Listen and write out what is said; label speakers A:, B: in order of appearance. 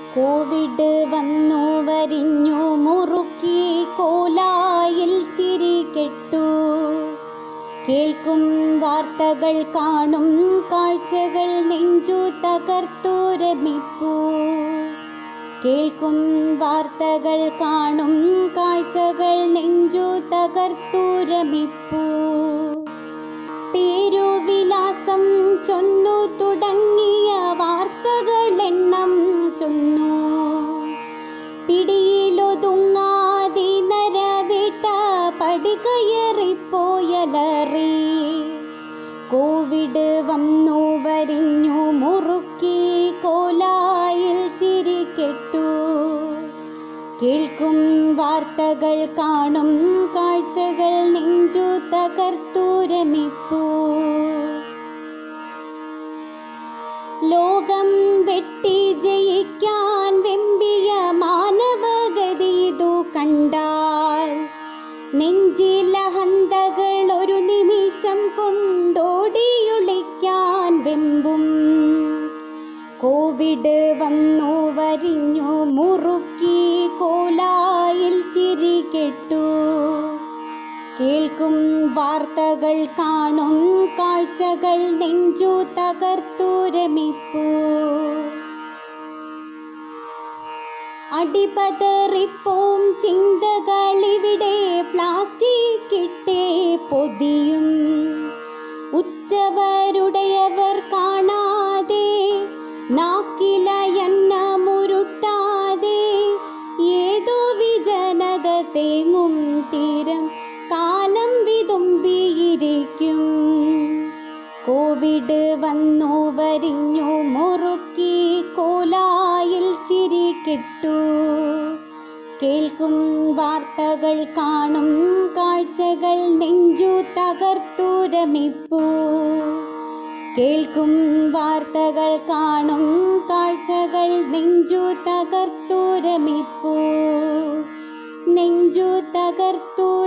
A: Covid വന്നു വരിഞ്ഞു മുറുക്കി കോലായിൽ ചിരി കെട്ടു കേൾക്കും വാർത്തകൾ കാണും കാഴ്ചകൾ നെഞ്ചു തകർത്തു രമിപ്പൂ കേൾക്കും വാർത്തകൾ കാണും കാഴ്ചകൾ നെഞ്ചു തകർത്തു രമിപ്പൂ പേരുവിലാസം ചൊന്നു തുടങ്ങിയ വാർത്തകൾ എണ്ണം ചൊന്നു പിടിയിലൊതുങ്ങാതി നരവിട്ട പടികയറിപ്പോയലറി കോവിഡ് വന്നു വരിഞ്ഞു മുറുക്കി കോലായിൽ ചിരി കെട്ടു കേൾക്കും വാർത്തകൾ കാണും കാഴ്ചകൾ നെഞ്ചു തകർത്തു രമിപ്പൂ ലോകം വെട്ടി ജയിക്കാൻ വെമ്പിയ മാനവഗതി ഇതു കണ്ടാൽ നെഞ്ചിലഹന്തകൾ ഒരു നിമിഷം കൊണ്ടോടിയൊളിക്കാൻ വെമ്പും കോവിഡ് വന്നു വരിഞ്ഞു മുറുക്കി കോലായിൽ ചിരി കെട്ടു കേൾക്കും വാർത്തകൾ കാണും കാഴ്ചകൾ നെഞ്ചു തകർത്തു രമിപ്പൂ അടിപതറിപ്പോം ചിന്തകളിവിടെ പ്ലാസ്റ്റിക് ഇട്ടേ പൊതിയും ഉറ്റവരുടയവർ കാണാതെ നാക്കിലയന്നമുരുട്ടാതെ ഏതോ വിജനത തേങ്ങും തീരം കാലം വിതുമ്പിയിരിക്കും കോവിഡ് വന്നു വരിഞ്ഞു മുറുക്കി കോലായിൽ ചിരി കെട്ടു കേൾക്കും വാർത്തകൾ കാണും കാഴ്ചകൾ നെഞ്ചു തകർത്തു രമിപ്പൂ കേൾക്കും വാർത്തകൾ കാണും കാഴ്ചകൾ നെഞ്ചു തകർത്തു രമിപ്പൂ നെഞ്ചു തകർത്തു